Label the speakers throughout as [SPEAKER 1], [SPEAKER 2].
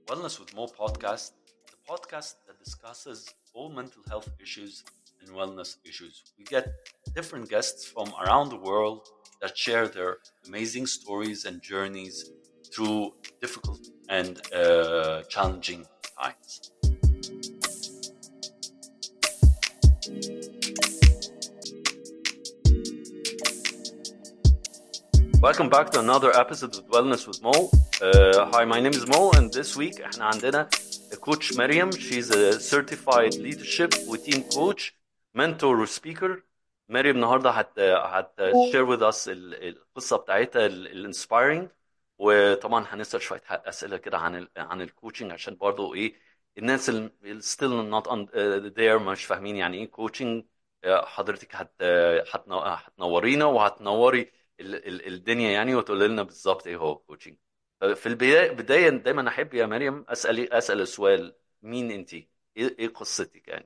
[SPEAKER 1] Wellness with Mo podcast, the podcast that discusses all mental health issues and wellness issues. We get different guests from around the world that share their amazing stories and journeys through difficult and uh, challenging times. Welcome back to another episode of Wellness with Mo. Uh, hi, my name is Mo, and this week احنا عندنا coach Miriam. She's a certified leadership وteam coach, mentor وspeaker. مريم النهارده هت هت share with us ال- القصه بتاعتها الانسبايرنج وطبعا هنسال شويه اسئله كده عن ال عن الكوتشنج عشان برضه ايه الناس اللي still not on, uh, there مش فاهمين يعني ايه كوتشنج حضرتك هت هتنو- هتنورينا وهتنوري ال- ال- الدنيا يعني وتقول لنا بالظبط ايه هو كوتشنج في البدايه بدايه دايما احب يا مريم اسال اسال السؤال مين انت؟ ايه ايه قصتك يعني؟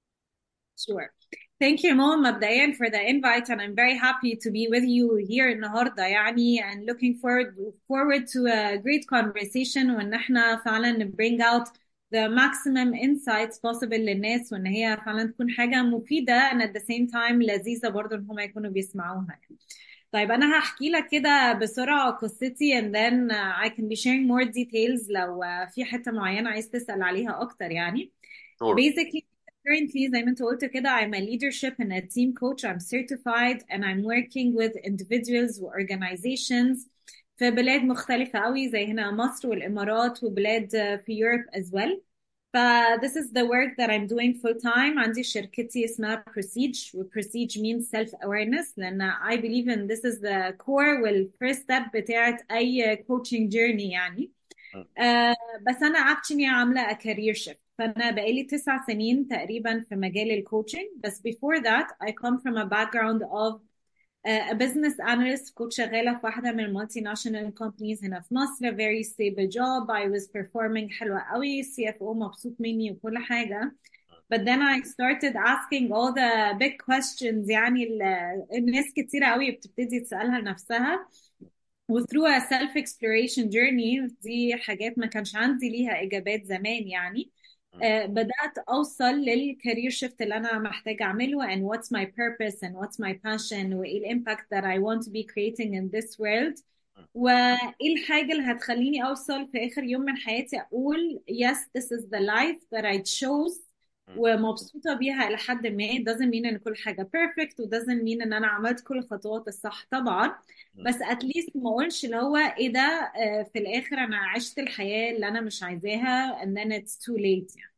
[SPEAKER 2] Sure. Thank you, Mo, مبدئيا for the invite and I'm very happy to be with you here النهاردة يعني and looking forward forward to a great conversation وإن احنا فعلا bring out the maximum insights possible للناس وإن هي فعلا تكون حاجة مفيدة and at the same time لذيذة برضو إن هم يكونوا بيسمعوها يعني. طيب أنا هحكي لك كده بسرعة قصتي and then uh, I can be sharing more details لو uh, في حتة معينة عايز تسأل عليها أكتر يعني.
[SPEAKER 1] Sure.
[SPEAKER 2] Basically, currently, زي ما انت قلت كده, I'm a leadership and a team coach. I'm certified and I'm working with individuals organizations في بلاد مختلفة قوي زي هنا مصر والإمارات وبلاد في Europe as well. ف this is the work that I'm doing full time. عندي شركتي اسمها Prestige و Prestige means self awareness لأن I believe in this is the core وال first step بتاعت أي coaching journey يعني. آه بس انا actually عامله a career shift فانا بقالي تسع سنين تقريبا في مجال الكوتشنج بس before that I come from a background of uh, a business analyst كنت شغاله في واحده من المالتي ناشونال companies هنا في مصر very stable job I was performing حلوه قوي CFO مبسوط مني وكل حاجه but then I started asking all the big questions يعني ال- الناس كتيرة قوي بتبتدي تسألها لنفسها و through a self exploration journey دي حاجات ما كانش عندي ليها إجابات زمان يعني آه، بدأت أوصل للكارير شيفت اللي أنا محتاجة أعمله and what's my purpose and what's my passion وإيه الإمباكت that I want to be creating in this world وإيه الحاجة اللي هتخليني أوصل في آخر يوم من حياتي أقول yes this is the life that I chose ومبسوطة بيها إلى حد ما it doesn't mean إن كل حاجة perfect و doesn't mean إن أنا عملت كل الخطوات الصح طبعا بس at least ما أقولش اللي هو إيه ده آه، في الآخر أنا عشت الحياة اللي أنا مش عايزاها and then it's too late يعني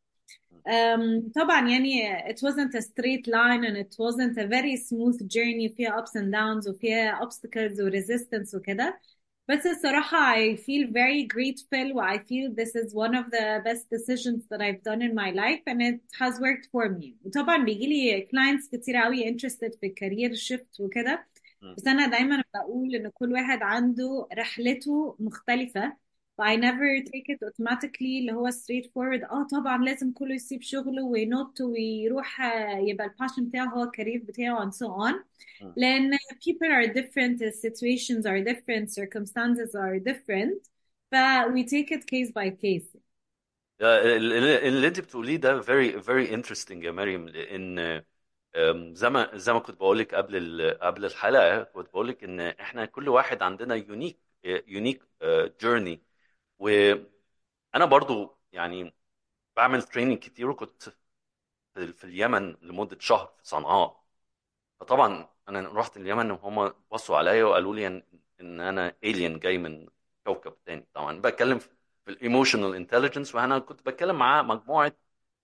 [SPEAKER 2] Um, طبعا يعني it wasn't a straight line and it wasn't a very smooth journey فيها ups and downs وفيها obstacles و resistance وكده بس الصراحة I feel very grateful و I feel this is one of the best decisions that I've done in my life and it has worked for me وطبعا بيجيلي clients كتير قوي interested في الكارير شيفت وكده بس أنا دايما بقول إن كل واحد عنده رحلته مختلفة ف I never take it automatically اللي هو straight forward اه طبعا لازم كله يسيب شغله وينط ويروح آه، يبقى الباشن بتاعه هو الكارير بتاعه and so on لأن people are different the situations are different circumstances are different ف we take it case by case
[SPEAKER 1] اللي اللي انت بتقوليه ده very very interesting يا مريم لان أم، زي ما زي ما كنت بقول لك قبل ال- قبل الحلقه كنت بقول لك ان احنا كل واحد عندنا يونيك يونيك جيرني وانا برضو يعني بعمل تريننج كتير وكنت في في اليمن لمده شهر في صنعاء فطبعا انا رحت اليمن وهم بصوا عليا وقالوا لي ان إن انا الين جاي من كوكب تاني طبعا بتكلم في الايموشنال انتليجنس وانا كنت بتكلم مع مجموعه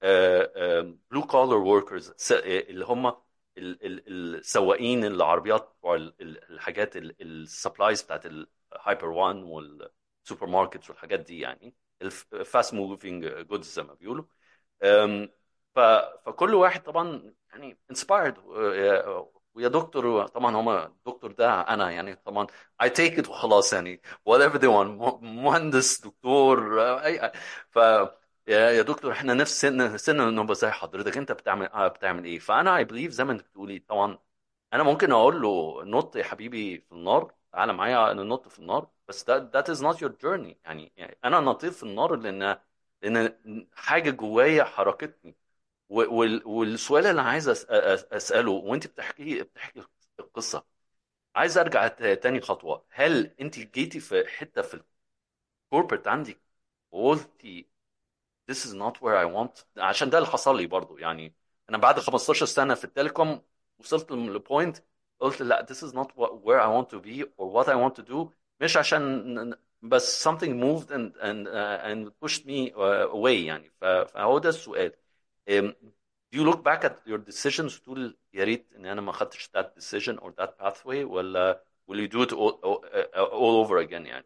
[SPEAKER 1] بلو كولر وركرز اللي هم ال- ال- السواقين العربيات بتوع ال- ال- الحاجات السبلايز بتاعت الهايبر وان والسوبر ماركتس والحاجات دي يعني الفاست موفينج جودز زي ما بيقولوا أم، ف- فكل واحد طبعا يعني انسبايرد ويا دكتور طبعا هما الدكتور ده انا يعني طبعا I take it وخلاص يعني whatever they want مهندس دكتور اي ف يا يا دكتور احنا نفس سن سن نبقى زي حضرتك انت بتعمل آه بتعمل ايه فانا اي بليف زي ما انت بتقولي طبعا انا ممكن اقول له نط يا حبيبي في النار تعالى معايا ننط في النار بس that, that is not your journey يعني, يعني انا نطيت في النار لان لان حاجه جوايا حركتني و- وال- والسؤال اللي انا عايز أس- أس- اساله وانت بتحكي بتحكي القصه عايز ارجع ت- تاني خطوه هل انت جيتي في حته في الكوربريت عندك وقلتي this is not where I want عشان ده اللي حصل لي برضو يعني انا بعد 15 سنه في التليكوم وصلت لبوينت قلت لا this is not what, where I want to be or what I want to do مش عشان بس something moved and and uh, and pushed me uh, away يعني ف- فهو ده السؤال um, do you look back at your decisions وتقول يا ريت ان انا ما خدتش that decision or that pathway ولا will you do it all, all, all over again يعني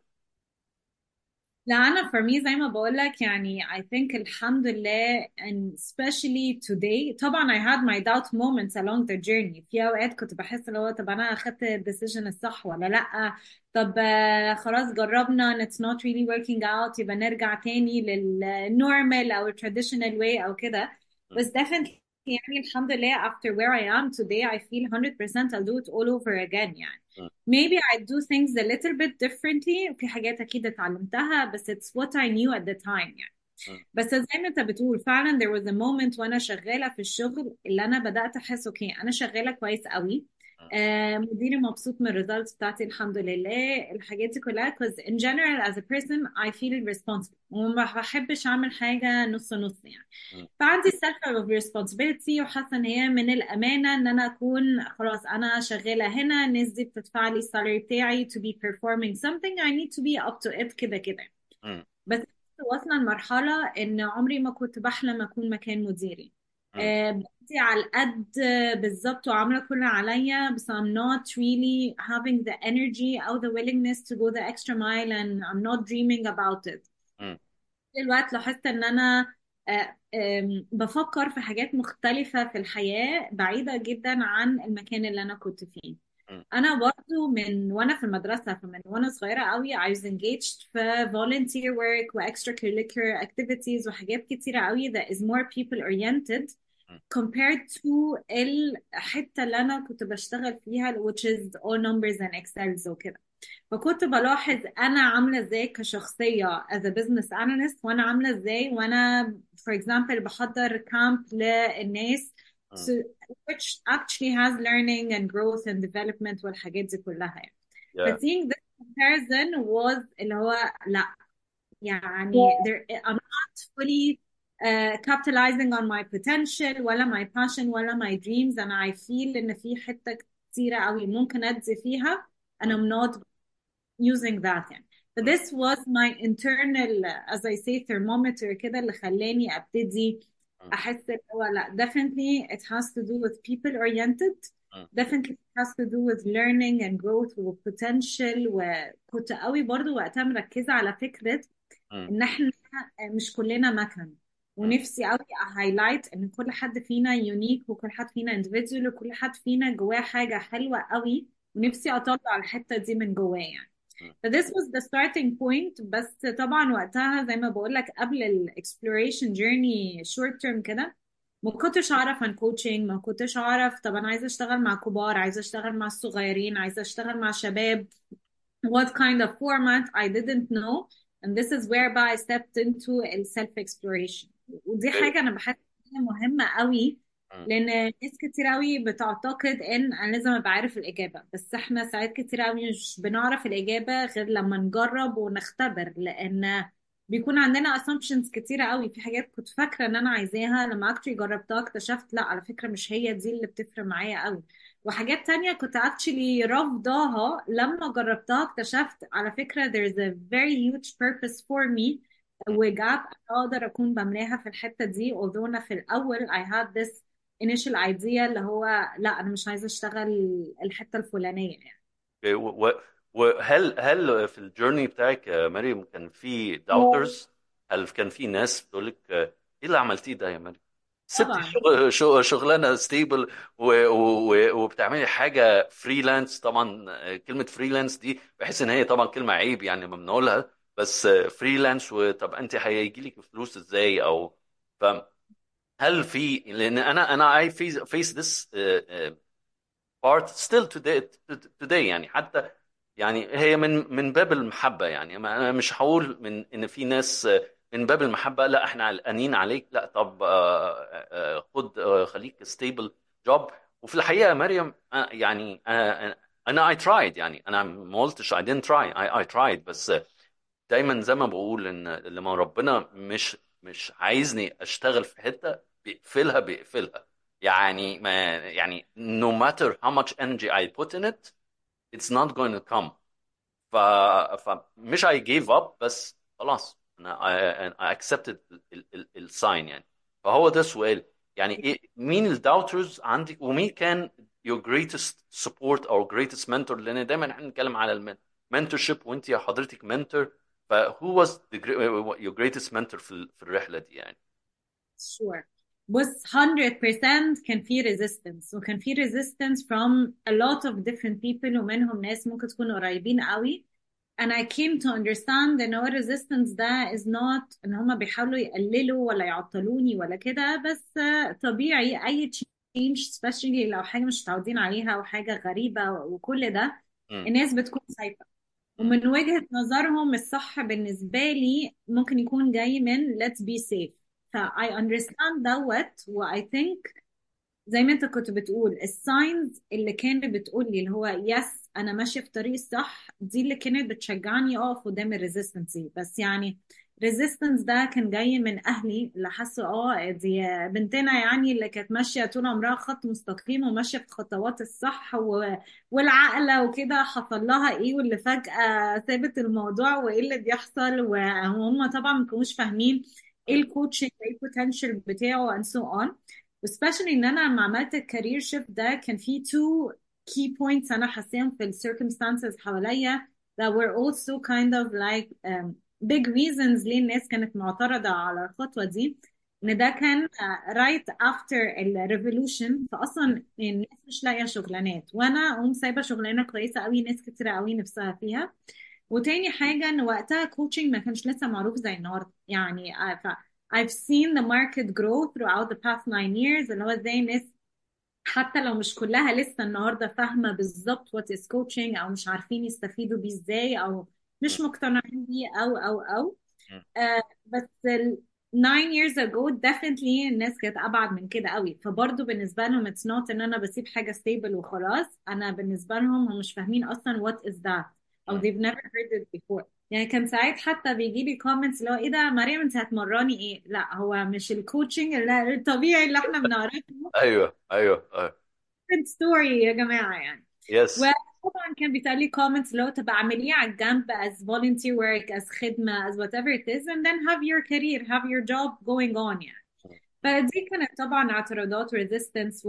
[SPEAKER 2] لا أنا for me زي ما بقول لك يعني I think الحمد لله and especially today طبعا I had my doubt moments along the journey في أوقات كنت بحس اللي هو طب أنا أخدت الديسيجن الصح ولا لأ طب آه، خلاص جربنا and it's not really working out يبقى نرجع تاني للنورمال أو traditional way أو كده بس definitely يعني الحمد لله after where I am today I feel 100% I'll do it all over again يعني maybe I do things a little bit differently في حاجات أكيد اتعلمتها بس it's what I knew at the time يعني بس زي ما انت بتقول فعلا there was a moment وانا شغاله في الشغل اللي انا بدات احس اوكي انا شغاله كويس قوي آه مديري مبسوط من الريزلتس بتاعتي الحمد لله الحاجات دي كلها because in general as a person I feel responsible وما بحبش اعمل حاجه نص نص يعني فعندي self of responsibility وحاسه ان هي من الامانه ان انا اكون خلاص انا شغاله هنا الناس دي بتدفع لي السالري بتاعي to be performing something I need to be up to it كده كده بس واصله لمرحله ان عمري ما كنت بحلم اكون مكان مديري آه، بدي على القد بالظبط وعامله كل اللي عليا بس I'm not really having the energy او the willingness to go the extra mile and I'm not dreaming about it الوقت لاحظت ان انا آه، آم، بفكر في حاجات مختلفة في الحياة بعيدة جدا عن المكان اللي انا كنت فيه انا برضو من وانا في المدرسة فمن وانا صغيرة قوي I was engaged في volunteer work و extracurricular activities وحاجات كتيرة قوي that is more people oriented compared to الحتة اللي انا كنت بشتغل فيها which is all numbers and excels وكده فكنت بلاحظ انا عامله ازاي كشخصيه as a business analyst وانا عامله ازاي وانا for example بحضر كامب للناس to, which actually has learning and growth and development والحاجات دي كلها يعني
[SPEAKER 1] yeah.
[SPEAKER 2] but seeing this comparison was اللي هو لا يعني there, I'm not fully uh, capitalizing on my potential ولا my passion ولا my dreams and I feel ان في حته كتيره قوي ممكن ادي فيها and I'm not using that يعني but this was my internal as I say thermometer كده اللي خلاني ابتدي احس اللي هو لا definitely it has to do with people oriented definitely it has to do with learning and growth و potential وكنت قوي برضو وقتها مركزة على فكرة ان احنا مش كلنا مكن ونفسي قوي اهايلايت ان كل حد فينا يونيك وكل حد فينا individual وكل حد فينا جواه حاجة حلوة قوي ونفسي اطلع الحتة دي من جواه يعني ف this was the starting point بس طبعا وقتها زي ما بقول لك قبل ال exploration journey short term كده ما كنتش اعرف عن coaching ما كنتش اعرف طب انا عايزه اشتغل مع كبار عايزه اشتغل مع الصغيرين عايزه اشتغل مع شباب what kind of format I didn't know and this is whereby I stepped into ال self exploration ودي حاجه انا بحس انها مهمه قوي لان ناس كتير قوي بتعتقد ان انا لازم ابقى عارف الاجابه بس احنا ساعات كتير قوي مش بنعرف الاجابه غير لما نجرب ونختبر لان بيكون عندنا assumptions كتيرة قوي في حاجات كنت فاكرة ان انا عايزاها لما actually جربتها اكتشفت لا على فكرة مش هي دي اللي بتفرق معايا قوي وحاجات تانية كنت actually رافضاها لما جربتها اكتشفت على فكرة there's a very huge purpose for me وجاب اقدر اكون بملاها في الحتة دي although انا في الاول I had this initial idea اللي هو لا انا مش عايزة اشتغل الحتة الفلانية يعني
[SPEAKER 1] و- و- وهل هل في الجيرني بتاعك يا مريم كان في داوترز هل كان في ناس بتقول لك ايه اللي عملتيه ده يا مريم سبتي
[SPEAKER 2] طبعا
[SPEAKER 1] شغ- شغ- شغلانه ستيبل وبتعملي حاجه فريلانس طبعا كلمه فريلانس دي بحس ان هي طبعا كلمه عيب يعني لما بنقولها بس فريلانس وطب انت هيجي لك فلوس ازاي او فهل في لان انا انا I face face this uh, uh, part still today today يعني حتى يعني هي من من باب المحبة يعني ما انا مش هقول من ان في ناس آه، من باب المحبة لا احنا قلقانين عليك لا طب آه، آه، خد آه، خليك ستيبل جوب وفي الحقيقة يا مريم آه، يعني آه، انا I tried يعني انا ما قلتش I didn't try I, I tried بس دايما زي ما بقول ان لما ربنا مش مش عايزني اشتغل في حتة بيقفلها بيقفلها يعني ما يعني no matter how much energy I put in it it's not going to come ف فمش I gave up بس خلاص انا I, I accepted الساين يعني فهو ده السؤال يعني إيه مين الداوترز عندك ومين كان your greatest support or greatest mentor لان دايما احنا بنتكلم على المنتورشيب وانت يا حضرتك منتور فهو was the, gre- your greatest mentor في ال- في الرحلة دي يعني
[SPEAKER 2] sure بص 100% كان في resistance وكان في resistance from a lot of different people ومنهم ناس ممكن تكون قريبين قوي and I came to understand ان هو resistance ده is not ان هما بيحاولوا يقللوا ولا يعطلوني ولا كده بس آه، طبيعي اي change especially لو حاجة مش متعودين عليها او حاجة غريبة وكل ده
[SPEAKER 1] مم.
[SPEAKER 2] الناس بتكون خايفة
[SPEAKER 1] مم.
[SPEAKER 2] ومن وجهة نظرهم الصح بالنسبة لي ممكن يكون جاي من let's be safe ف I understand دوت و I think زي ما انت كنت بتقول الساينز اللي كانت بتقول لي اللي هو يس انا ماشيه في طريق الصح دي اللي كانت بتشجعني اقف قدام الريزيستنس دي بس يعني ريزيستنس ده كان جاي من اهلي اللي حسوا اه دي بنتنا يعني اللي كانت ماشيه طول عمرها خط مستقيم وماشيه في الخطوات الصح و... والعقله وكده حصل لها ايه واللي فجاه سابت الموضوع وايه اللي بيحصل وهم طبعا ما كانوش فاهمين ايه الكوتشنج ايه البوتنشال بتاعه and so on especially ان انا لما عملت الكارير شيفت ده كان في two key points انا حاساهم في ال circumstances حواليا that were also kind of like um, big reasons ليه الناس كانت معترضة على الخطوة دي ان ده كان uh, right after ال revolution فاصلا الناس مش لاقية شغلانات وانا اقوم سايبة شغلانة كويسة قوي ناس كتيرة قوي نفسها فيها وتاني حاجة ان وقتها كوتشنج ما كانش لسه معروف زي النهاردة يعني آه، ف I've seen the market grow throughout the past nine years اللي هو ازاي الناس حتى لو مش كلها لسه النهارده فاهمة بالظبط what is coaching او مش عارفين يستفيدوا بيه ازاي او مش
[SPEAKER 1] مم.
[SPEAKER 2] مقتنعين بيه او او او
[SPEAKER 1] مم.
[SPEAKER 2] آه بس ال nine years ago definitely الناس كانت ابعد من كده قوي فبرضه بالنسبة لهم it's not ان انا بسيب حاجة stable وخلاص انا بالنسبة لهم هم مش فاهمين اصلا what is that او
[SPEAKER 1] مم.
[SPEAKER 2] they've never heard it before يعني كان ساعات حتى بيجي لي كومنتس اللي هو ايه ده مريم انت هتمرني ايه لا هو مش الكوتشنج الطبيعي اللي احنا بنعرفه
[SPEAKER 1] ايوه ايوه ايوه
[SPEAKER 2] different story يا جماعة يعني
[SPEAKER 1] يس
[SPEAKER 2] وطبعا كان بيتقال لي comments اللي هو طب اعمليه على الجنب as volunteer work as خدمة as whatever it is and then have your career have your job going on يعني فدي كانت طبعا اعتراضات resistance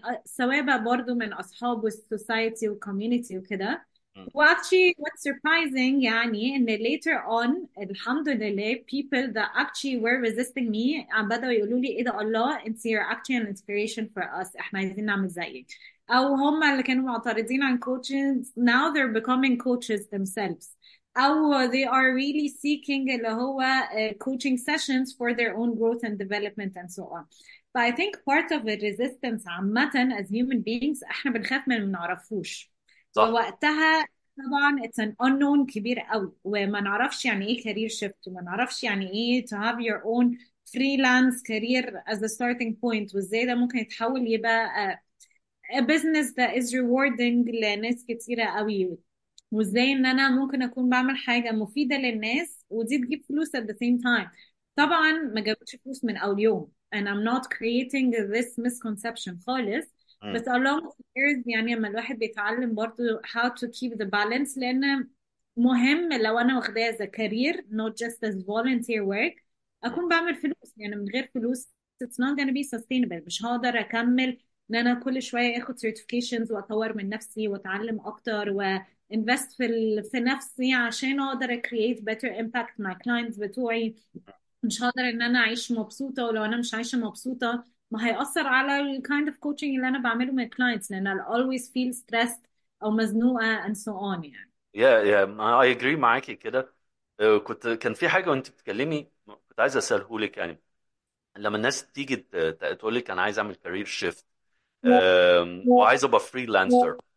[SPEAKER 2] وثوابة برضو من أصحاب السوسايتي والكوميونتي وكده
[SPEAKER 1] مم.
[SPEAKER 2] و actually what's surprising يعني إن later on الحمد لله people that actually were resisting me عم بدأوا يقولوا لي إيه ده الله أنت you're actually an inspiration for us إحنا عايزين نعمل زيك أو هم اللي كانوا معترضين عن coaches now they're becoming coaches themselves أو they are really seeking اللي هو uh, coaching sessions for their own growth and development and so on. But I think part of the resistance عامة as human beings احنا بنخاف من اللي ما نعرفوش
[SPEAKER 1] صح
[SPEAKER 2] ووقتها طبعا it's an unknown كبير قوي وما نعرفش يعني ايه career shift وما نعرفش يعني ايه to have your own freelance career as a starting point وازاي ده ممكن يتحول يبقى uh, a business that is rewarding لناس كتيرة قوي وازاي ان انا ممكن اكون بعمل حاجة مفيدة للناس ودي تجيب فلوس at the same time طبعا ما جابتش فلوس من اول يوم and I'm not creating this misconception خالص
[SPEAKER 1] مم.
[SPEAKER 2] بس along the years يعني لما الواحد بيتعلم برضو how to keep the balance لان مهم لو انا واخداه as a career not just as volunteer work
[SPEAKER 1] مم.
[SPEAKER 2] اكون بعمل فلوس يعني من غير فلوس it's not gonna be sustainable مش هقدر اكمل ان انا كل شويه اخد certifications واطور من نفسي واتعلم اكتر وانفست في ال... في نفسي عشان اقدر create better impact مع clients بتوعي مش هقدر ان انا اعيش مبسوطه ولو انا مش عايشه مبسوطه ما هيأثر على ال kind of coaching اللي انا بعمله مع clients لان I'll always feel stressed او مزنوقه and so on يعني
[SPEAKER 1] يا يا اي اجري معاكي كده آه، كنت كان في حاجه وانت بتتكلمي كنت عايز اساله لك يعني لما الناس تيجي ت- تقول لك انا عايز اعمل كارير شيفت وعايز ابقى فريلانسر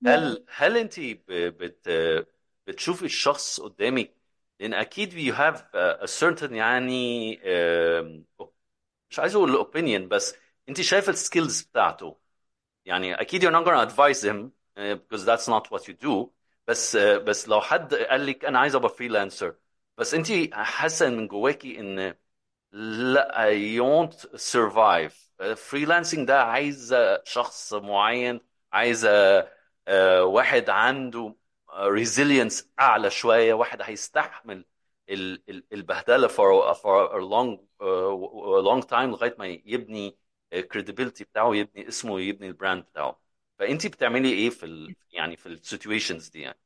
[SPEAKER 1] هل هل انت بت بتشوفي الشخص قدامك لان اكيد you have a certain يعني um, مش عايز اقول opinion بس انت شايفه السكيلز بتاعته يعني اكيد you're not gonna advise him uh, because that's not what you do بس uh, بس لو حد قال لك انا عايز ابقى فريلانسر بس انت حاسه من جواكي ان لا you won't survive فريلانسنج ده عايز شخص معين عايز آه، واحد عنده resilience اعلى شويه واحد هيستحمل ال- ال- البهدله for for a long uh, a long time لغايه ما يبني credibility بتاعه يبني اسمه يبني البراند بتاعه فانت بتعملي ايه في ال يعني في السيتويشنز دي يعني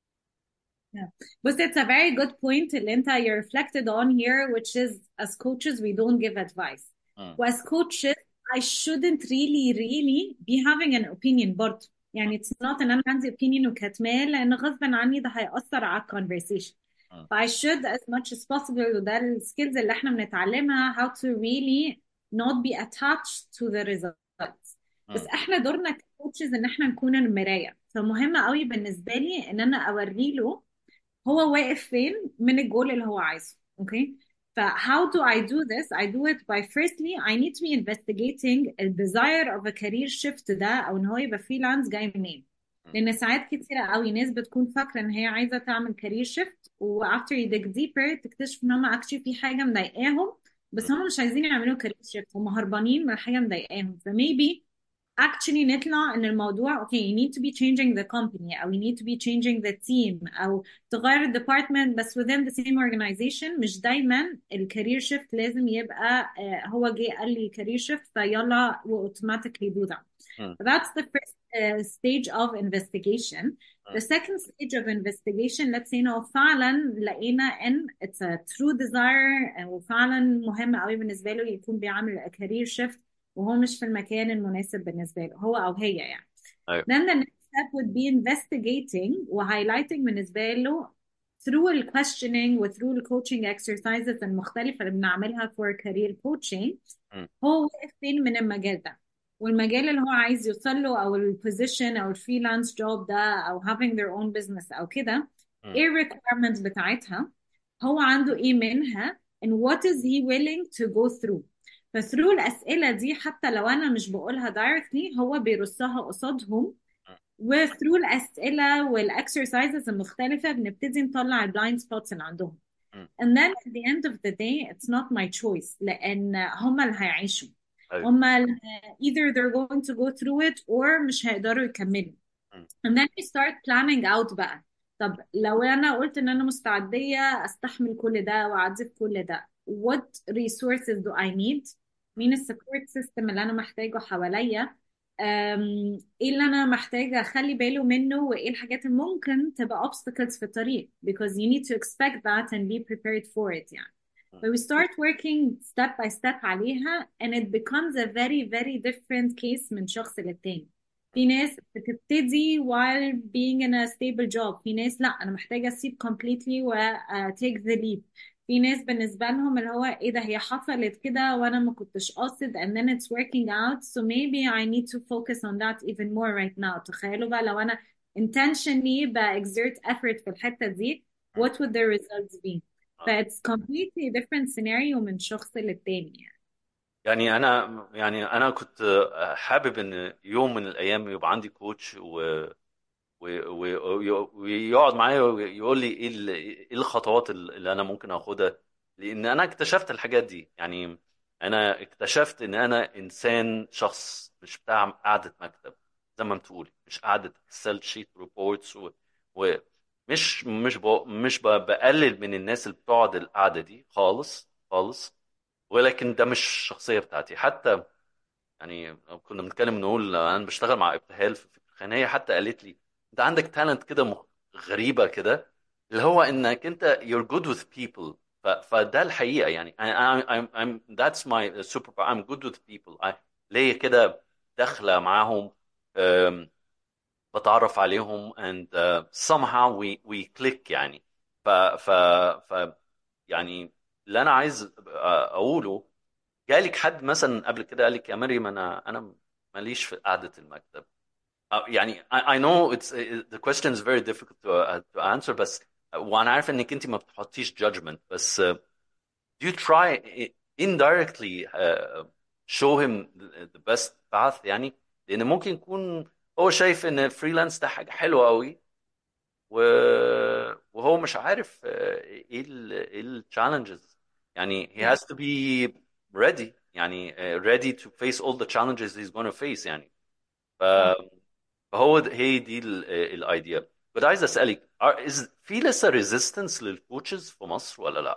[SPEAKER 2] Yeah. But it's a very good point اللي انت you reflected on here which is as coaches we don't give advice.
[SPEAKER 1] مم.
[SPEAKER 2] As coaches I shouldn't really really be having an opinion برضه. يعني it's not ان انا عندي opinion وكاتماه لان غصبا عني ده هيأثر على الكونفرسيشن.
[SPEAKER 1] مم.
[SPEAKER 2] ف I should as much as possible وده السكيلز اللي احنا بنتعلمها how to really not be attached to the results. بس
[SPEAKER 1] مم.
[SPEAKER 2] احنا دورنا ككوتشز ان احنا نكون المرايه فمهم قوي بالنسبه لي ان انا اوري له هو واقف فين من الجول اللي هو عايزه اوكي ف how do I do this I do it by firstly I need to be investigating the desire of a career shift ده او ان هو يبقى فريلانس جاي منين لان ساعات كتيرة قوي ناس بتكون فاكره ان هي عايزه تعمل كارير شيفت و after you dig deeper تكتشف ان هم actually في حاجه مضايقاهم بس هم مش عايزين يعملوا كارير شيفت هم هربانين من حاجه مضايقاهم فmaybe actually نطلع ان الموضوع okay you need to be changing the company او you need to be changing the team او تغير ال department بس within the same organization مش دايما الكارير شيفت لازم يبقى آه، هو جه قال لي كارير شيفت فيلا و automatically do that
[SPEAKER 1] مم.
[SPEAKER 2] that's the first uh, stage of investigation the
[SPEAKER 1] مم.
[SPEAKER 2] second stage of investigation let's say انه فعلا لقينا ان it's a true desire آه، وفعلا مهم قوي بالنسبه له يكون بيعمل a career shift وهو مش في المكان المناسب بالنسبه له هو او هي يعني
[SPEAKER 1] ايوه
[SPEAKER 2] then the next step would be investigating و highlighting بالنسبه له through ال questioning و through ال coaching exercises المختلفة اللي بنعملها for career coaching
[SPEAKER 1] مم.
[SPEAKER 2] هو واقف فين من المجال ده والمجال اللي هو عايز يوصل له او البوزيشن او الفريلانس جوب ده او having their own business او كده
[SPEAKER 1] مم.
[SPEAKER 2] ايه ال requirements بتاعتها هو عنده ايه منها and what is he willing to go through فثرو الأسئلة دي حتى لو أنا مش بقولها directly هو بيرصها قصادهم وثرو الأسئلة والإكسرسايزز المختلفة بنبتدي نطلع البلايند سبوتس اللي عندهم
[SPEAKER 1] مم.
[SPEAKER 2] and then at the end of the day it's not my choice لأن هم اللي هيعيشوا
[SPEAKER 1] ايوه
[SPEAKER 2] هم اللي either they're going to go through it or مش هيقدروا يكملوا
[SPEAKER 1] مم.
[SPEAKER 2] and then we start planning out بقى طب لو انا قلت ان انا مستعدية استحمل كل ده واعدي في كل ده what resources do I need مين السبورت سيستم اللي انا محتاجه حواليا أم، ايه اللي انا محتاجة اخلي باله منه وايه الحاجات اللي ممكن تبقى obstacles في الطريق because you need to expect that and be prepared for it يعني
[SPEAKER 1] مم.
[SPEAKER 2] But we start working step by step عليها and it becomes a very very different case من شخص للتاني في ناس بتبتدي while being in a stable job في ناس لا انا محتاجة اسيب completely و uh, take the leap في ناس بالنسبة لهم اللي هو ايه ده هي حصلت كده وانا ما كنتش قاصد and then it's working out so maybe I need to focus on that even more right now تخيلوا بقى لو انا intentionally ب exert effort في الحتة دي
[SPEAKER 1] مم.
[SPEAKER 2] what would the results be ف
[SPEAKER 1] آه.
[SPEAKER 2] it's completely different scenario من شخص للتاني يعني
[SPEAKER 1] يعني انا يعني انا كنت حابب ان يوم من الايام يبقى عندي كوتش و و- و- ويقعد معايا ويقول لي ايه ال- ايه الخطوات اللي انا ممكن اخدها لان انا اكتشفت الحاجات دي يعني انا اكتشفت ان انا انسان شخص مش بتاع قعدة مكتب زي ما بتقولي مش قعدة اكسل شيت ريبورتس ومش مش ب... مش ب... بقلل من الناس اللي بتقعد القعدة دي خالص خالص ولكن ده مش الشخصية بتاعتي حتى يعني كنا بنتكلم نقول انا بشتغل مع ابتهال في الخانيه حتى قالت لي انت عندك تالنت كده مخ- غريبه كده اللي هو انك انت you're good with people ف, فده الحقيقه يعني I, I, I'm, I'm that's my super I'm good with people I, ليا كده داخله معاهم um, بتعرف عليهم and uh, somehow we we click يعني ف ف ف يعني اللي انا عايز اقوله جالك حد مثلا قبل كده قال لك يا مريم انا انا ماليش في قعده المكتب Uh, يعني I, I know it's the question is very difficult to, uh, to answer بس وانا عارف انك انت ما بتحطيش judgment بس uh, do you try indirectly uh, show him the best path يعني لان ممكن يكون هو شايف ان الفريلانس ده حاجه حلوه قوي و... وهو مش عارف uh, ايه ال ايه الchallenges يعني he
[SPEAKER 2] Yeah.
[SPEAKER 1] has to be ready يعني uh, ready to face all the challenges he's going to face يعني ف...
[SPEAKER 2] صح
[SPEAKER 1] فهو د- هي دي الايديا كنت عايز اسالك are- is في لسه resistance للكوتشز في مصر ولا لا؟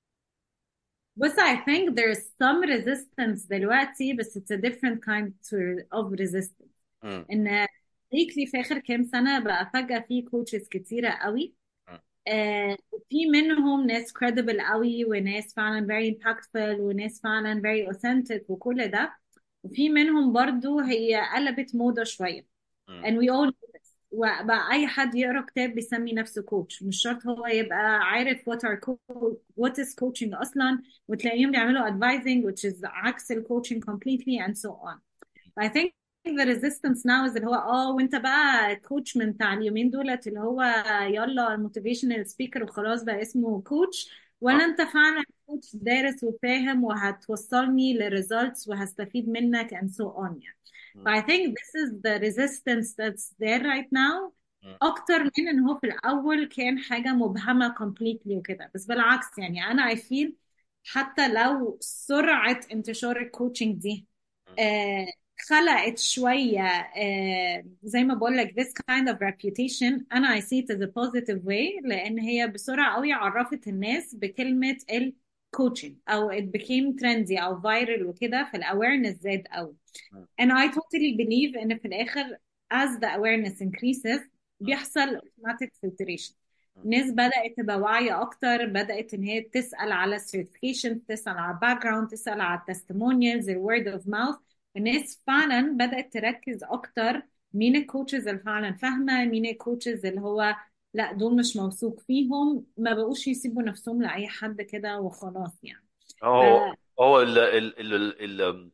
[SPEAKER 2] بص I think there's some resistance دلوقتي بس it's a different kind to- of resistance
[SPEAKER 1] مم.
[SPEAKER 2] ان ليكلي في اخر كام سنه بقى فجاه في كوتشز كتيره قوي
[SPEAKER 1] مم.
[SPEAKER 2] آه في منهم ناس credible قوي وناس فعلا very impactful وناس فعلا very authentic وكل ده وفي منهم برضو هي قلبت موضة شوية
[SPEAKER 1] مم.
[SPEAKER 2] and we all know this وبقى أي حد يقرأ كتاب بيسمي نفسه كوتش مش شرط هو يبقى عارف what are co- what is coaching أصلا وتلاقيهم بيعملوا advising which is عكس ال coaching completely and so on I think the resistance now is اللي هو اه وانت بقى كوتش من بتاع اليومين دولت اللي هو يلا الموتيفيشنال سبيكر وخلاص بقى اسمه كوتش ولا
[SPEAKER 1] آه.
[SPEAKER 2] انت فعلا كوتش دارس وفاهم وهتوصلني لريزلتس وهستفيد منك and so on يعني.
[SPEAKER 1] مم.
[SPEAKER 2] I think this is the resistance that's there right now
[SPEAKER 1] مم.
[SPEAKER 2] اكتر من ان هو في الاول كان حاجة مبهمة completely وكده بس بالعكس يعني انا I feel حتى لو سرعة انتشار الكوتشنج دي
[SPEAKER 1] مم.
[SPEAKER 2] آه، خلقت شوية آه، زي ما بقول لك this kind of reputation أنا I see it as a positive way لأن هي بسرعة قوي عرفت الناس بكلمة ال coaching أو it became trendy أو viral وكده فالawareness زاد قوي
[SPEAKER 1] مم.
[SPEAKER 2] and I totally believe إن في الآخر as the awareness increases
[SPEAKER 1] مم.
[SPEAKER 2] بيحصل automatic filtration
[SPEAKER 1] مم.
[SPEAKER 2] الناس بدأت تبقى واعية أكتر بدأت إن هي تسأل على certification تسأل على background جراوند تسأل على testimonials ال word of mouth الناس فعلا بدأت تركز أكتر مين الكوتشز اللي فعلا فاهمة مين الكوتشز اللي هو لا دول مش موثوق فيهم ما بقوش يسيبوا نفسهم لأي حد كده وخلاص يعني ف
[SPEAKER 1] هو هو ال ال ال ال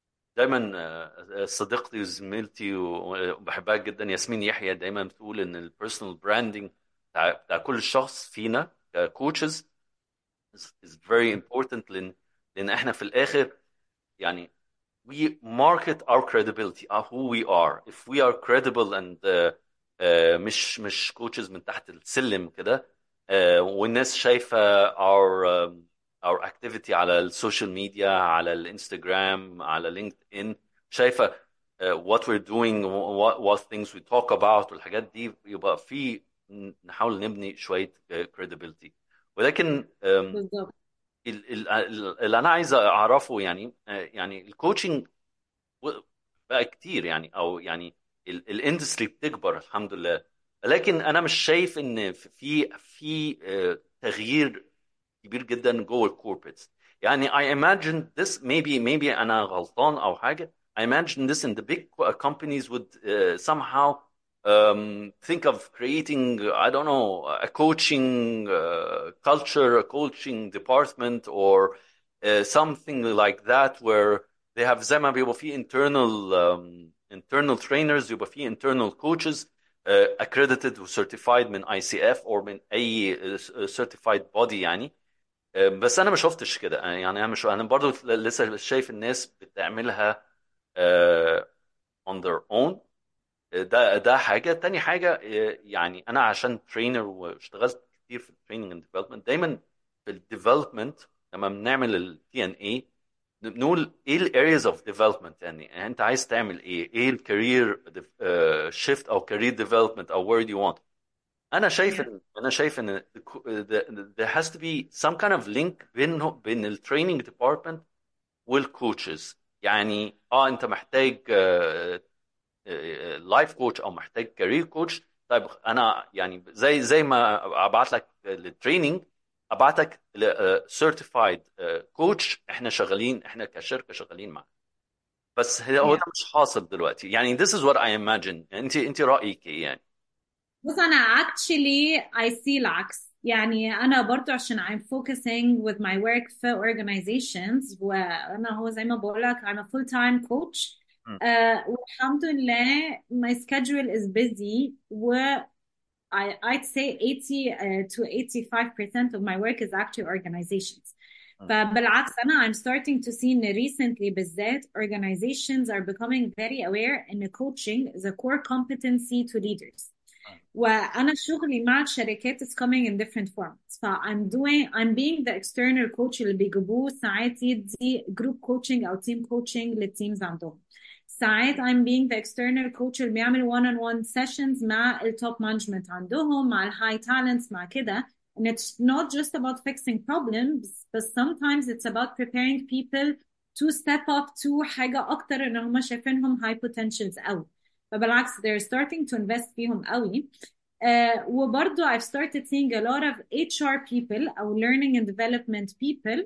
[SPEAKER 1] دايما آه، صديقتي وزميلتي وبحبها جدا ياسمين يحيى دايما بتقول ان البيرسونال براندنج بتاع بتاع كل شخص فينا ككوتشز is is very important لان لان احنا في الاخر يعني we market our credibility uh, who we are if we are credible and uh, uh, مش مش coaches من تحت السلم كده uh, والناس شايفة our um, our activity على السوشيال ميديا على الانستغرام على لينكد ان شايفة uh, what we're doing what, what things we talk about والحاجات دي يبقى في نحاول نبني شوية uh, credibility ولكن um,
[SPEAKER 2] بالظبط
[SPEAKER 1] ال- ال- ال- اللي انا عايز اعرفه يعني يعني الكوتشنج بقى كتير يعني او يعني ال- الاندستري بتكبر الحمد لله لكن انا مش شايف ان في في آه، تغيير كبير جدا جوه الكوربريتس يعني I imagine this maybe maybe انا غلطان او حاجه I imagine this in the big companies would uh, somehow um, think of creating I don't know a coaching uh, culture a coaching department or uh, something like that where they have زي ما بيبقى في internal um, internal trainers يبقى في internal coaches uh, accredited و certified من ICF or من اي uh, certified body يعني بس انا ما شفتش كده يعني انا مش انا برضو لسه شايف الناس بتعملها آه، on their own ده ده حاجه تاني حاجه آه، يعني انا عشان ترينر واشتغلت كتير في التريننج اند ديفلوبمنت دايما في الديفلوبمنت لما بنعمل التي ان اي نقول ايه الارياز اوف ديفلوبمنت يعني انت عايز تعمل ايه ايه الكارير شيفت او كارير ديفلوبمنت او وير يو want انا شايف
[SPEAKER 2] yeah.
[SPEAKER 1] ان انا شايف ان there has to be some kind of link بين بين التريننج ديبارتمنت والكوتشز يعني اه انت محتاج لايف كوتش او محتاج كارير كوتش طيب انا يعني زي زي ما ابعت لك للتريننج ابعتك سيرتيفايد كوتش احنا شغالين احنا كشركه شغالين معاه بس هو
[SPEAKER 2] yeah.
[SPEAKER 1] ده مش حاصل دلوقتي يعني this is what I imagine انت انت رايك ايه يعني
[SPEAKER 2] بص انا actually I see العكس يعني انا برضو عشان I'm focusing with my work في organizations وانا هو زي ما بقول لك I'm a full time coach
[SPEAKER 1] مم.
[SPEAKER 2] آه والحمد لله my schedule is busy و I, I'd say 80 uh, to 85% of my work is actually organizations.
[SPEAKER 1] مم.
[SPEAKER 2] فبالعكس أنا I'm starting to see إن recently بالذات organizations are becoming very aware إن coaching is a core competency to leaders. وانا شغلي مع الشركات is coming in different formats ف I'm doing I'm being the external coach اللي بيجيبوه ساعات يدي group coaching او team coaching للتيمز عندهم ساعات I'm being the external coach اللي بيعمل one on one sessions مع التوب management عندهم مع الهاي talents مع كده and it's not just about fixing problems but sometimes it's about preparing people to step up to حاجة أكتر إن هم شايفينهم high potentials أوي فبالعكس they're starting to invest فيهم قوي uh, وبرضو I've started seeing a lot of HR people أو learning and development people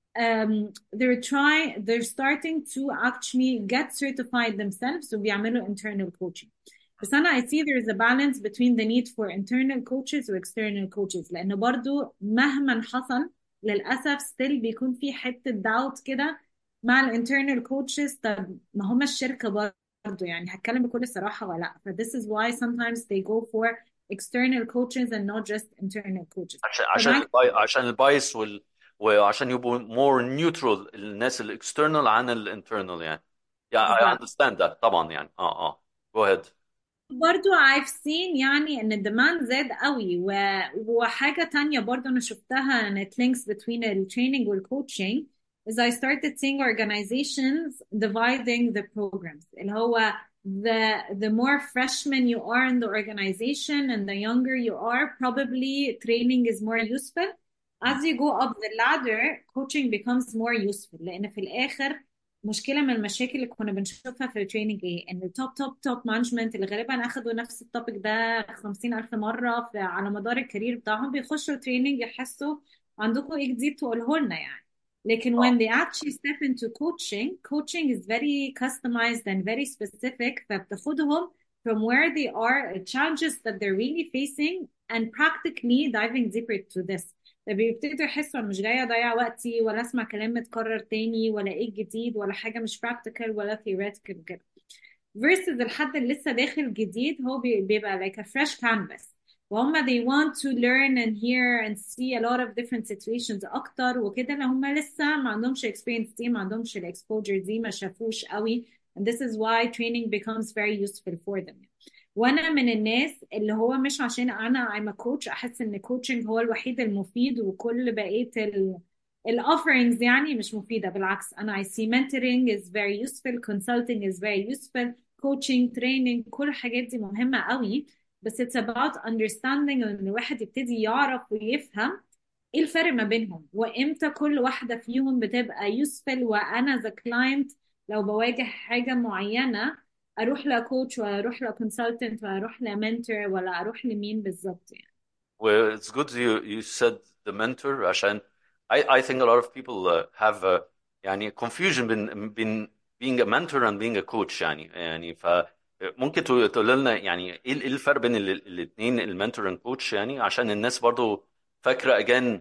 [SPEAKER 2] um, they're trying they're starting to actually get certified themselves وبيعملوا internal coaching بس أنا I see there is a balance between the need for internal coaches و external coaches لأنه برضو مهما حصل للأسف still بيكون في حتة doubt كده مع الانترنال coaches طب ما هم الشركة برضو يعني هتكلم بكل صراحة ولا لا ف this is why sometimes they go for external coaches and not just internal coaches
[SPEAKER 1] عشان عشان
[SPEAKER 2] فبالعكس
[SPEAKER 1] الباي... عشان البايس وال... وعشان يبقوا more neutral الناس الاكسترنال عن الانترنال يعني yeah I
[SPEAKER 2] بالظبط
[SPEAKER 1] understand that طبعا يعني اه اه go ahead
[SPEAKER 2] برضو I've seen يعني ان الديماند زاد قوي و... وحاجة تانية برضو انا شفتها ان it links between ال training وال coaching is I started seeing organizations dividing the programs اللي هو the the more freshmen you are in the organization and the younger you are probably training is more useful as you go up the ladder coaching becomes more useful لان في الاخر مشكلة من المشاكل اللي كنا بنشوفها في التريننج ايه ان التوب توب توب مانجمنت اللي غالبا اخدوا نفس التوبيك ده خمسين ألف مرة في على مدار الكارير بتاعهم بيخشوا تريننج يحسوا عندكم ايه جديد تقوله لنا يعني لكن when they actually step into coaching coaching is very customized and very specific فبتاخدهم from where they are challenges that they're really facing and practically diving deeper to this فبيبتدوا يحسوا انا مش جايه اضيع وقتي ولا اسمع كلام متكرر تاني ولا ايه الجديد ولا حاجه مش practical ولا theoretical كده versus الحد اللي لسه داخل جديد هو بي- بيبقى like a fresh canvas وهم they want to learn and hear and see a lot of different situations اكتر وكده لو هم لسه ما عندهمش experience دي ما عندهمش الاكسبوجر دي ما شافوش قوي and this is why training becomes very useful for them وانا من الناس اللي هو مش عشان انا I'm a coach احس ان coaching هو الوحيد المفيد وكل بقية ال الاوفرينجز يعني مش مفيدة بالعكس انا I see mentoring is very useful consulting is very useful coaching training كل الحاجات دي مهمة قوي بس it's about understanding ان الواحد يبتدي يعرف ويفهم ايه الفرق ما بينهم وامتى كل واحدة فيهم بتبقى useful وانا as a client لو بواجه حاجة معينة اروح لكوتش ولا اروح لكونسلتنت ولا اروح لمنتور ولا اروح لمين بالظبط يعني
[SPEAKER 1] Well, it's good you you said the mentor عشان I I think a lot of people uh, have uh, يعني confusion been been being a mentor and being a coach يعني يعني ف ممكن تقول تقول لنا يعني ايه إيه الفرق بين الاثنين المنتور and coach يعني عشان الناس برضو فاكرة again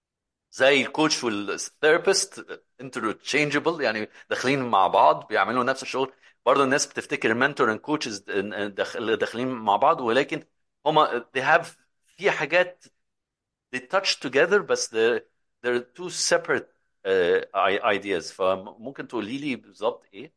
[SPEAKER 1] زي الكوتش والثيرابيست interchangeable يعني داخلين مع بعض بيعملوا نفس الشغل برضه الناس بتفتكر المنتور and coaches داخلين مع بعض ولكن هما they have في حاجات they touch together بس they're, they're two separate uh, ideas فممكن تقولي لي بالظبط ايه؟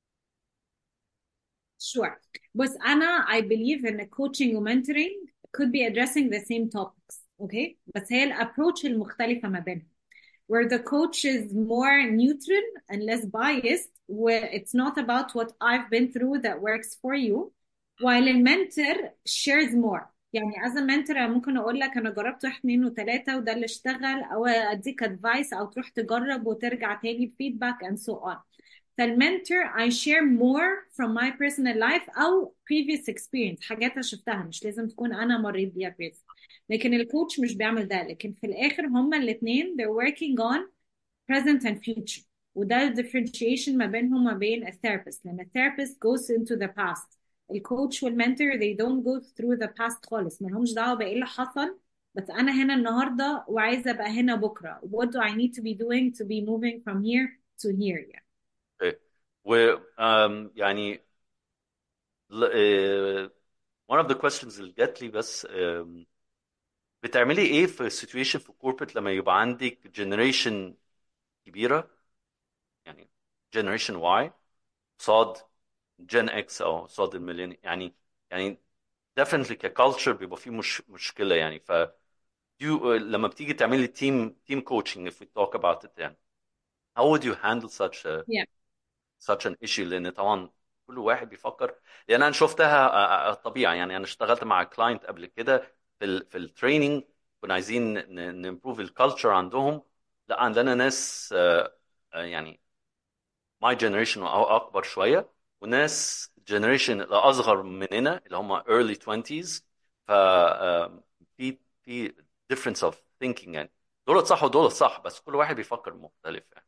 [SPEAKER 2] Sure. بس أنا I believe in coaching و mentoring could be addressing the same topics okay بس هي الابروتش المختلفة ما بينهم where the coach is more neutral and less biased where it's not about what I've been through that works for you while a mentor shares more يعني as a mentor أنا ممكن أقول لك أنا جربت واحد اتنين وتلاتة وده اللي اشتغل أو أديك advice أو تروح تجرب وترجع تاني بفيدباك and so on فالمنتور I share more from my personal life أو previous experience حاجات أنا شفتها مش لازم تكون أنا مريت بيها بس لكن الكوتش مش بيعمل ده لكن في الآخر هما الاتنين they're working on present and future وده ال differentiation ما بينهم وما بين الثيرابيست لأن الثيرابيست goes into the past الكوتش والمنتور they don't go through the past خالص ملهمش دعوة بإيه اللي حصل بس أنا هنا النهاردة وعايزة أبقى هنا بكرة what do I need to be doing to be moving from here to here يعني
[SPEAKER 1] Okay. و um, يعني ل- آه، one of the questions اللي جات لي بس um, بتعملي ايه في situation في corporate لما يبقى عندك generation كبيرة يعني generation Y صاد جين اكس او صاد المليون يعني يعني definitely كculture بيبقى فيه مش مشكلة يعني ف you, لما بتيجي تعملي team team coaching if we talk about it يعني how would you handle such a
[SPEAKER 2] Yeah.
[SPEAKER 1] such an issue لان طبعا كل واحد بيفكر لان انا شفتها آه، آه، طبيعي يعني انا اشتغلت مع كلاينت قبل كده في ال في التريننج كنا عايزين نمبروف الكالتشر عندهم لا عندنا ناس آه، آه، يعني ماي جنريشن او اكبر شويه وناس جنريشن الاصغر مننا اللي هم early 20s ف آه، في في difference of thinking يعني دول صح ودول صح بس كل واحد بيفكر مختلف يعني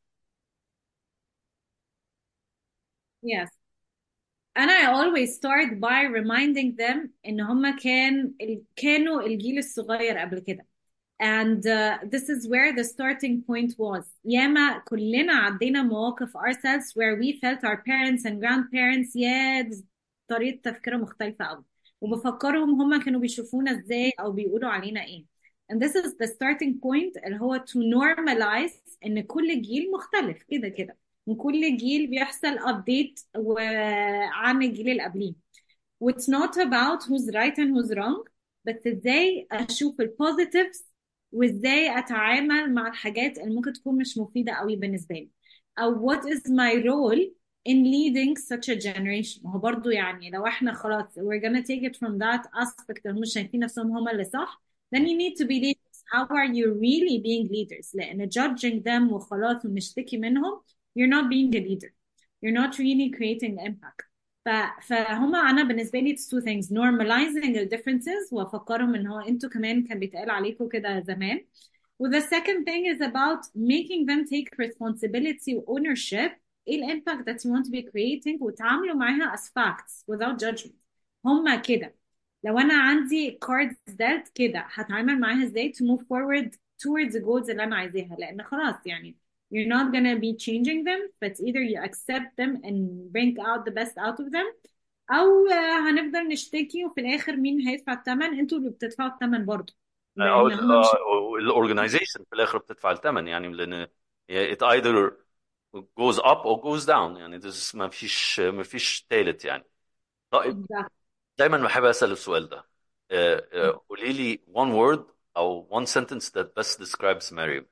[SPEAKER 2] Yes. And I always start by reminding them إن هما كان ال- كانوا الجيل الصغير قبل كده. And uh, this is where the starting point was. ياما كلنا عدينا مواقف ourselves where we felt our parents and grandparents yeah this- طريقة تفكيرهم مختلفة قوي وبفكرهم هما كانوا بيشوفونا ازاي او بيقولوا علينا ايه. And this is the starting point اللي هو to normalize ان كل جيل مختلف كده كده. وكل جيل بيحصل update وعن الجيل اللي قبليه. It's not about who's right and who's wrong بس ازاي اشوف البوزيتيفز وازاي اتعامل مع الحاجات اللي ممكن تكون مش مفيدة قوي بالنسبة لي او what is my role in leading such a generation ما هو برضو يعني لو احنا خلاص we're gonna take it from that aspect هم شايفين نفسهم هم اللي صح then you need to be leaders how are you really being leaders لان judging them وخلاص ونشتكي منهم you're not being a leader you're not really creating impact ف... فهم انا بالنسبه لي it's two things normalizing the differences وافكرهم ان هو انتوا كمان كان بيتقال عليكم كده زمان و the second thing is about making them take responsibility و ownership ايه الامباكت that you want to be creating وتعاملوا معاها as facts without judgment هم كده لو انا عندي cards dealt كده هتعامل معاها ازاي to move forward towards the goals اللي انا عايزاها لان خلاص يعني you're not gonna be changing them but either you accept them and bring out the best out of them او آه، هنفضل نشتكي وفي الاخر مين هيدفع الثمن انتوا اللي بتدفعوا الثمن برضه
[SPEAKER 1] او
[SPEAKER 2] لان هم مش
[SPEAKER 1] الاورجنايزيشن في الاخر بتدفع الثمن يعني لان it either goes up or goes down يعني this ما فيش ما فيش ثالث يعني طيب
[SPEAKER 2] ده
[SPEAKER 1] دايما بحب اسال السؤال ده آه، آه، قولي لي one word او one sentence that best describes مريم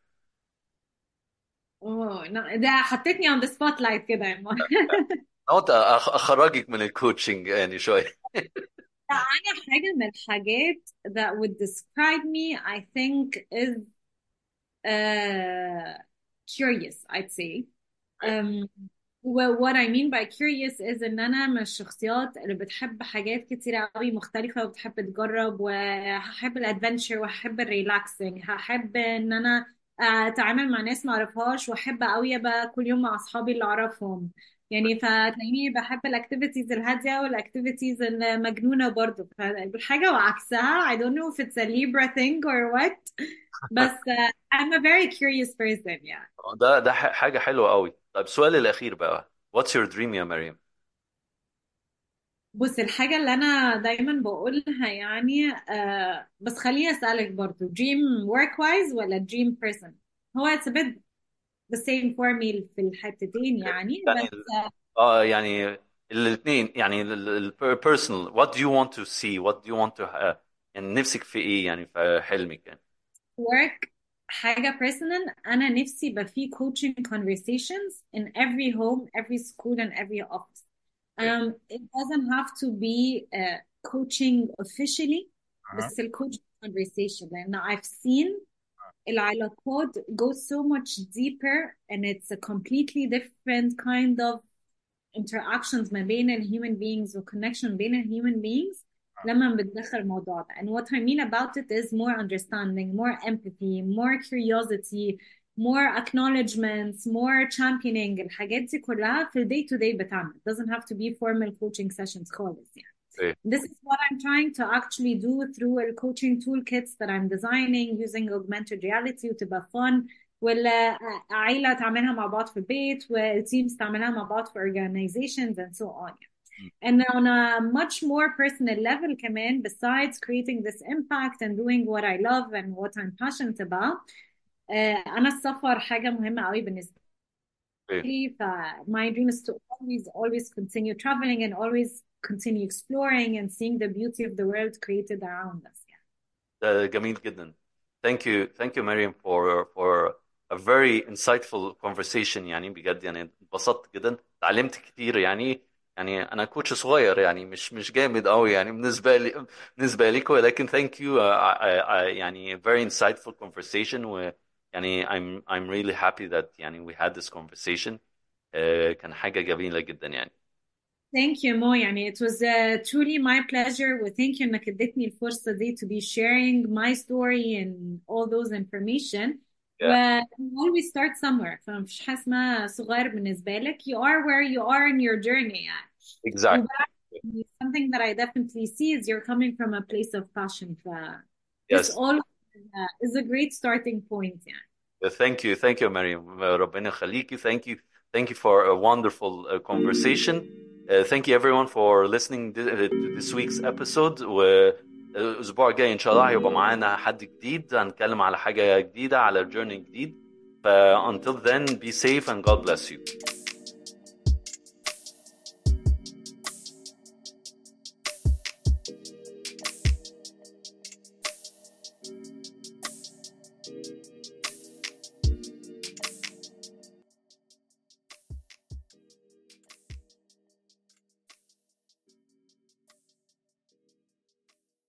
[SPEAKER 2] اوه لا، ده حطيتني on the spotlight كده يا ماما.
[SPEAKER 1] قلت أخ- اخرجك من الكوتشنج يعني شويه
[SPEAKER 2] أنا حاجة من الحاجات that would describe me I think is uh, curious I'd say um, و- what I mean by curious is ان انا من الشخصيات اللي بتحب حاجات كتيرة قوي مختلفة وبتحب تجرب وهحب الادفنتشر وهحب الريلاكسنج هحب ان انا اتعامل مع ناس ما اعرفهاش واحب قوي ابقى كل يوم مع اصحابي اللي اعرفهم يعني فتلاقيني بحب الاكتيفيتيز الهادية والاكتيفيتيز المجنونة برضو فالحاجة وعكسها I don't know if it's a Libra thing or what بس uh, I'm a very curious person يعني
[SPEAKER 1] ده ده ح- حاجه حلوه قوي طيب السؤال الاخير بقى what's your dream يا مريم
[SPEAKER 2] بص الحاجة اللي أنا دايما بقولها يعني آه بس خليني أسألك برضو dream work wise ولا dream person هو it's a bit the same for me في الحتتين يعني
[SPEAKER 1] يعني
[SPEAKER 2] بس
[SPEAKER 1] اه يعني الاثنين يعني البيرسونال what do you want to see what do you want to uh, يعني نفسك في ايه يعني في حلمك يعني
[SPEAKER 2] work حاجة personal أنا نفسي يبقى فيه coaching conversations in every home every school and every office um, it doesn't have to be uh, coaching officially بس ال coaching conversation لأن I've seen العلاقات go so much deeper and it's a completely different kind of interactions ما بين ال human beings و connection بين ال human beings لما بتدخل الموضوع ده and what I mean about it is more understanding more empathy more curiosity more acknowledgements more championing الحاجات دي كلها في ال day to day بتاعنا it doesn't have to be formal coaching sessions خالص يعني
[SPEAKER 1] إيه.
[SPEAKER 2] This is what I'm trying to actually do through the coaching toolkits that I'm designing using augmented reality وتبقى fun والعيلة تعملها مع بعض في البيت والتيمز تعملها مع بعض في organizations and so on and on a much more personal level كمان besides creating this impact and doing what I love and what I'm passionate about uh, أنا السفر حاجة مهمة قوي بالنسبة لي ف my dream is to always always continue traveling and always continue exploring and seeing the beauty of the world created around us yeah.
[SPEAKER 1] ده جميل جدا thank you thank you Miriam for for a very insightful conversation يعني بجد يعني اتبسطت جدا اتعلمت كتير يعني يعني انا كوتش صغير يعني مش مش جامد قوي يعني بالنسبه لي بالنسبه لكم ولكن thank you uh, I, I, يعني very insightful conversation و يعني I'm I'm really happy that يعني we had this conversation uh, كان حاجه جميله جدا يعني
[SPEAKER 2] Thank you Mo يعني it was uh, truly my pleasure و thank you انك اديتني الفرصة دي to be sharing my story and all those information
[SPEAKER 1] Yeah.
[SPEAKER 2] و you always start somewhere فمفيش حاجة اسمها صغير بالنسبة لك you are where you are in your journey يعني
[SPEAKER 1] exactly
[SPEAKER 2] وبالعكس something that I definitely see is you're coming from a place of passion ف
[SPEAKER 1] yes
[SPEAKER 2] this all uh, is a great starting point يعني
[SPEAKER 1] thank you thank you Miriam ربنا يخليكي thank you thank you for a wonderful uh, conversation uh, thank you everyone for listening to this week's episode و الاسبوع الجاي ان شاء الله هيبقى معانا حد جديد هنتكلم على حاجه جديده على جيرني جديد ف until then be safe and God bless you